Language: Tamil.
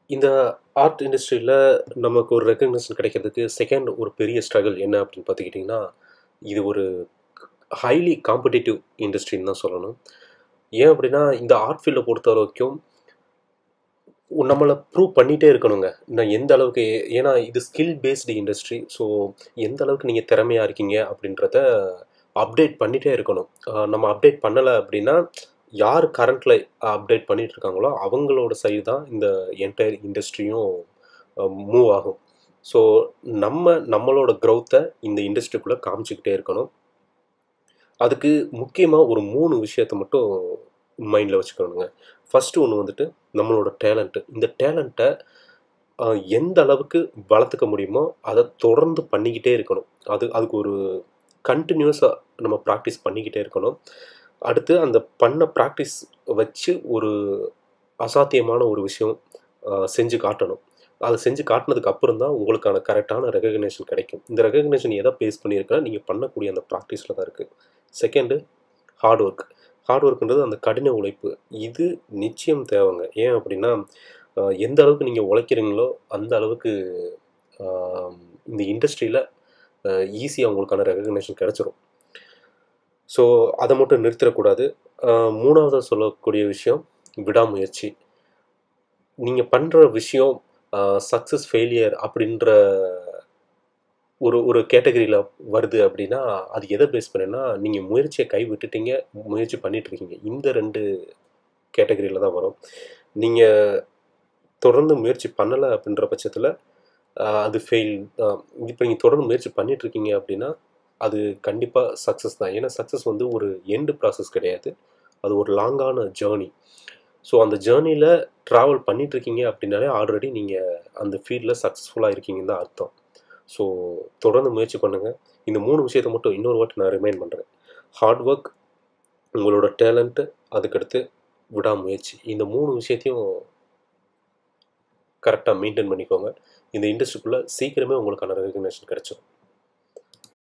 இந்த ஆர்ட் இண்டஸ்ட்ரியில நமக்கு ஒரு ரெகக்னிஷன் கிடைக்கிறதுக்கு செகண்ட் ஒரு பெரிய ஸ்ட்ரகிள் என்ன அப்படின்னு பார்த்துக்கிட்டிங்கன்னா, இது ஒரு ஹைலி காம்படிட்டிவ் இண்டஸ்ட்ரின்னு தான் சொல்லணும். ஏன் அப்படின்னா, இந்த ஆர்ட் ஃபீல்ட பொறுத்தவரைக்கும் நம்மள ப்ரூவ் பண்ணிட்டே இருக்கணுங்க. நான் எந்த அளவுக்கு ஏன்னா இது ஸ்கில் பேஸ்டு இண்டஸ்ட்ரி. ஸோ எந்த அளவுக்கு நீங்க திறமையா இருக்கீங்க அப்படின்றத அப்டேட் பண்ணிட்டே இருக்கணும். அ நம்ம அப்டேட் பண்ணல அப்படின்னா, யார் கரண்ட்ல அப்டேட் பண்ணிட்டு இருக்காங்களோ, அவங்களோட சைடு தான் இந்த என்டையர் இண்டஸ்ட்ரியும் அ மூவ் ஆகும். ஸோ நம்ம நம்மளோட க்ரௌத்த இந்த இண்டஸ்ட்ரிக்குள்ள காமிச்சுக்கிட்டே இருக்கணும். அதுக்கு முக்கியமா ஒரு 3 விஷயத்த மட்டும் மைண்ட்ல வச்சுக்கணுங்க. ஃபர்ஸ்ட்டு ஒண்ணு வந்துட்டு நம்மளோட டேலண்ட். இந்த டேலண்ட்ட அ எந்த அளவுக்கு வளர்த்துக்க முடியுமோ, அத தொடர்ந்து பண்ணிக்கிட்டே இருக்கணும். அது அதுக்கு ஒரு கன்டினியூஸா நம்ம பிராக்டிஸ் பண்ணிக்கிட்டே இருக்கணும். அடுத்து அந்த பண்ண பிராக்டிஸ் வச்சு ஒரு அசாத்தியமான ஒரு விஷயம் அ செஞ்சு காட்டணும். அத செஞ்சு காட்டுனதுக்கு அப்புறம் தான் உங்களுக்கான கரெக்ட்டான ரெகக்னிஷன் கிடைக்கும். இந்த ரெகக்னிஷன் எத பேஸ் பண்ணியிருக்குன்னா, நீங்க பண்ணக்கூடிய அந்த பிராக்டிஸ்ல தான் இருக்கு. Second hard work. ஹார்ட் ஒர்க்ன்றது அந்த கடின உழைப்பு. இது நிச்சயம் தேவைங்க. ஏன் அப்படின்னா, அ எந்த அளவுக்கு நீங்க உழைக்கிறீங்களோ, அந்த அளவுக்கு அ இந்த இண்டஸ்ட்ரியில அ ஈஸியா உங்களுக்கான ரெகக்னிஷன் கிடைச்சிரும். ஸோ அத மட்டும் நிறுத்திறக்கூடாது. அ 3வதா சொல்லக்கூடிய விஷயம் விடாமுயற்சி. நீங்க பண்ற விஷயம் அ சக்சஸ், ஃபெயிலியர் அப்படின்ற ஒரு ஒரு கேட்டகரியில வருது அப்படின்னா, அது எத பேஸ் பண்ணின்னா, நீங்க முயற்சிய கைவிட்டுட்டீங்க, முயற்சி பண்ணிட்டு இருக்கீங்க. இந்த 2 கேட்டகரியில தான் வரும். நீங்க தொடர்ந்து முயற்சி பண்ணல அப்படின்ற பட்சத்தில, அ அது ஃபெயில் அ இப்ப நீங்க தொடர்ந்து முயற்சி பண்ணிட்டு இருக்கீங்க அப்படின்னா, அது கண்டிப்பா சக்சஸ் தான். ஏன்னா சக்சஸ் வந்து ஒரு எண்ட் ப்ராசஸ் கிடையாது. அது ஒரு லாங்கான ஜர்னி. ஸோ அந்த ஜர்னில ட்ராவல் பண்ணிட்டு இருக்கீங்க அப்படின்னாலே, ஆல்ரெடி நீங்க அந்த ஃபீல்ட்ல சக்சஸ்ஃபுல்லா இருக்கீங்கன்னு தான் அர்த்தம். ஸோ தொடர்ந்து முயற்சி பண்ணுங்க. இந்த 3 விஷயத்த மட்டும் இன்னொரு வாட்டி நான் ரிமைண்ட் பண்றேன். ஹார்ட் ஒர்க், உங்களோட டேலண்ட், அதுக்கடுத்து விடாமுயற்சி. இந்த 3 விஷயத்தையும் கரெக்ட்டா மெயின்டெயின் பண்ணிக்கோங்க. இந்த இண்டஸ்ட்ரிக்குள்ள சீக்கிரமே உங்களுக்கான ரெகக்னிஷன் கிடைச்சிரும்.